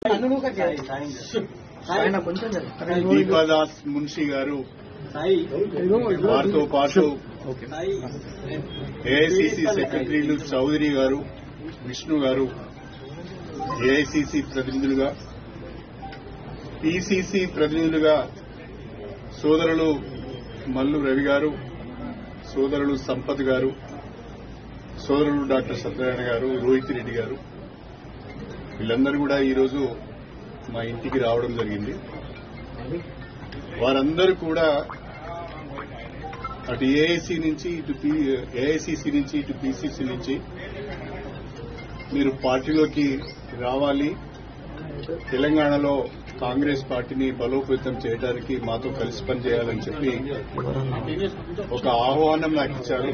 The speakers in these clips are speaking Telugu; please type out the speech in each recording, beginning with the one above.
ఆయన కొంచెం దీపాదాస్ మున్షి గారు వారితో పాటు ఏఐసిసి సెక్రటరీలు చౌదరి గారు విష్ణు గారు ఏఐసిసి ప్రతినిధులుగా పిసిసి ప్రతినిధులుగా సోదరులు మల్లు రవి గారు సోదరులు సంపత్ గారు సోదరులు డాక్టర్ సత్యనారాయణ గారు రోహిత్ రెడ్డి గారు వీళ్ళందరూ కూడా ఈరోజు మా ఇంటికి రావడం జరిగింది వారందరూ కూడా అటు ఏఐసి నుంచి ఇటు ఏఐసిసి నుంచి ఇటు పిసిసి నుంచి మీరు పార్టీలోకి రావాలి తెలంగాణలో కాంగ్రెస్ పార్టీని బలోపేతం చేయడానికి మాతో కలిసి పనిచేయాలని చెప్పి ఒక ఆహ్వానం నాకు ఇచ్చారు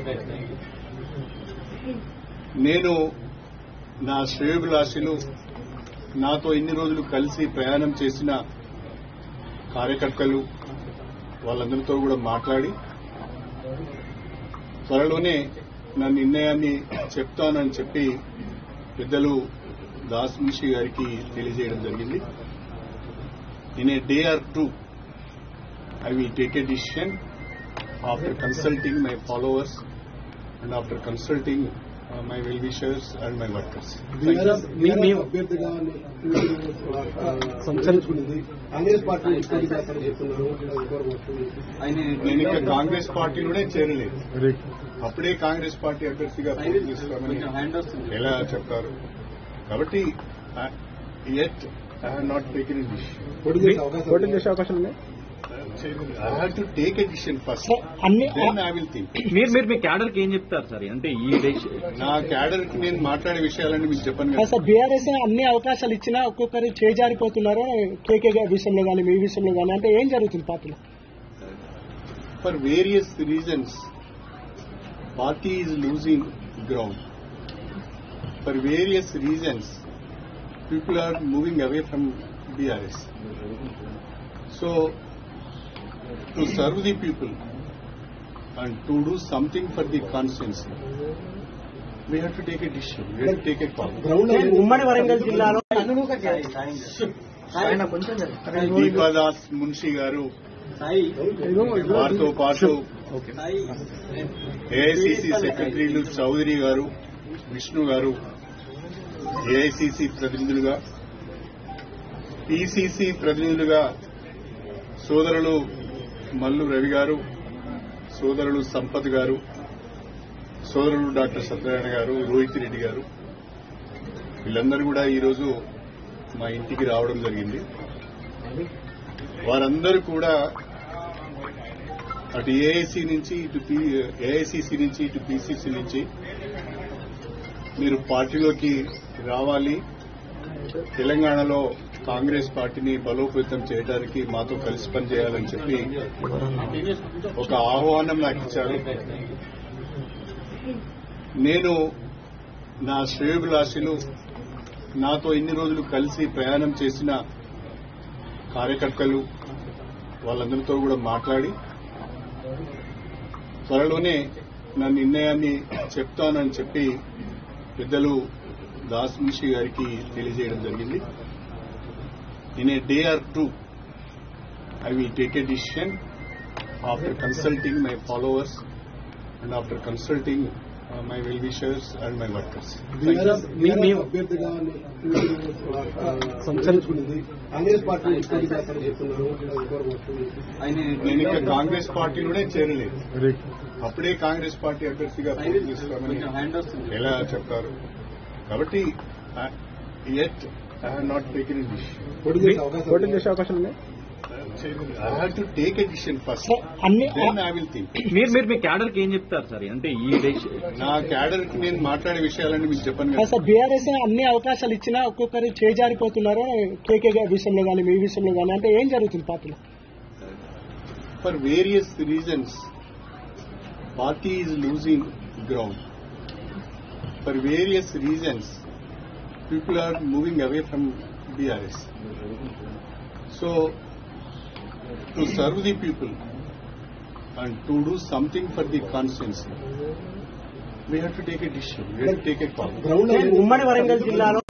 నేను నా శ్రేయోభిలాషులు నాతో ఇన్ని రోజులు కలిసి ప్రయాణం చేసిన కార్యకర్తలు వాళ్ళందరితో కూడా మాట్లాడి త్వరలోనే నా నిర్ణయాన్ని చెప్తానని చెప్పి పెద్దలు దాస్ మున్షి గారికి తెలియజేయడం జరిగింది in a day or two I will take a decision after consulting my followers and after consulting my well wishers and my workers అభ్యర్థిగా సంచరించుకునేది కాంగ్రెస్ పార్టీ పోటీ చేస్తారని చెప్తున్నారు ఎంతవరకు వస్తుంది? నేను ఇంకా కాంగ్రెస్ పార్టీలోనే చేరలేదు అప్పుడే కాంగ్రెస్ పార్టీ అభ్యర్థిగా పోటీ చేస్తామని ఎలా చెప్తారు కాబట్టి at I have not taken a decision పోటీ చేసే అవకాశం పోటీ చేసే అవకాశం ఉంది I have to take a decision first అన్ని దెన్ ఐ విల్ థింక్ మీరు మీరు మీ క్యాడర్ కి ఏం చెప్తారు సార్ అంటే ఈ డెసిషన్ నా క్యాడర్ కి నేను మాట్లాడే విషయాలన్నీ మీకు చెప్పను కదా సార్ బీఆర్ఎస్ అన్ని అవకాశాలు ఇచ్చినా ఒక్కొక్కరు చేజారిపోతున్నారు కేకే విషయంలో కానీ మీ విషయంలో కానీ అంటే ఏం జరుగుతుంది పార్టీలో for various reasons party is losing ground for various reasons people are moving away from BRS so to serve the people and to do something for the constituency we have to take a decision we have to take a call ground ఉమ్మడి వరంగల్ జిల్లాలో ఆయన కొంచెం దీపాదాస్ మున్షి గారు వారితో పాటు ఏఐసిసి సెక్రటరీలు చౌదరి గారు విష్ణు గారు ఏఐసిసి ప్రతినిధులుగా పిసిసి ప్రతినిధులుగా సోదరులు మల్లు రవి గారు సోదరులు సంపత్ గారు సోదరులు డాక్టర్ సత్యనారాయణ గారు రోహిత్ రెడ్డి గారు వీళ్ళందరూ కూడా ఈరోజు మా ఇంటికి రావడం జరిగింది వారందరూ కూడా అటు ఏఐసి నుంచి ఇటు ఏఐసిసి నుంచి ఇటు పిసిసి నుంచి మీరు పార్టీలోకి రావాలి తెలంగాణలో కాంగ్రెస్ పార్టీని బలోపేతం చేయడానికి మాతో కలిసి పనిచేయాలని చెప్పి ఒక ఆహ్వానం నాకు ఇచ్చారు నేను నా శ్రేయోభిలాషులు నాతో ఇన్ని రోజులు కలిసి ప్రయాణం చేసిన కార్యకర్తలు వాళ్ళందరితో కూడా మాట్లాడి త్వరలోనే నా నిర్ణయాన్ని చెప్తానని చెప్పి పెద్దలు దాస్ మున్షి గారికి తెలియజేయడం జరిగింది in a day or two I will take a decision after consulting my followers and after consulting my well wishers and my workers అభ్యర్థిగా సంచరించుకునేది కాంగ్రెస్ పార్టీ పోటీ చేస్తారని చెప్తున్నారు ఎంతవరకు వస్తుంది? నేను ఇంకా కాంగ్రెస్ పార్టీలోనే చేరలేదు అప్పుడే కాంగ్రెస్ పార్టీ అభ్యర్థిగా పోటీ చేస్తామని ఎలా చెప్తారు కాబట్టి at I have not taken a decision పోటీ చేసే అవకాశం పోటీ చేసే అవకాశం ఉంది I have to take a decision first అన్ని దెన్ ఐ విల్ థింక్ మీరు మీరు మీ క్యాడర్ కి ఏం చెప్తారు సార్ అంటే ఈ డెసిషన్ నా క్యాడర్ కి నేను మాట్లాడే విషయాలన్నీ మీకు చెప్పను కదా సార్ బీఆర్ఎస్ అన్ని అవకాశాలు ఇచ్చినా ఒక్కొక్కరు చేజారిపోతున్నారు కేకే విషయంలో కానీ మీ విషయంలో కానీ అంటే ఏం జరుగుతుంది పార్టీలో for various reasons party is losing ground for various reasons people are moving away from BRS so to serve the people and to do something for the constituency we have to take a decision we have to take a call ground ఉమ్మడి వరంగల్ జిల్లాలో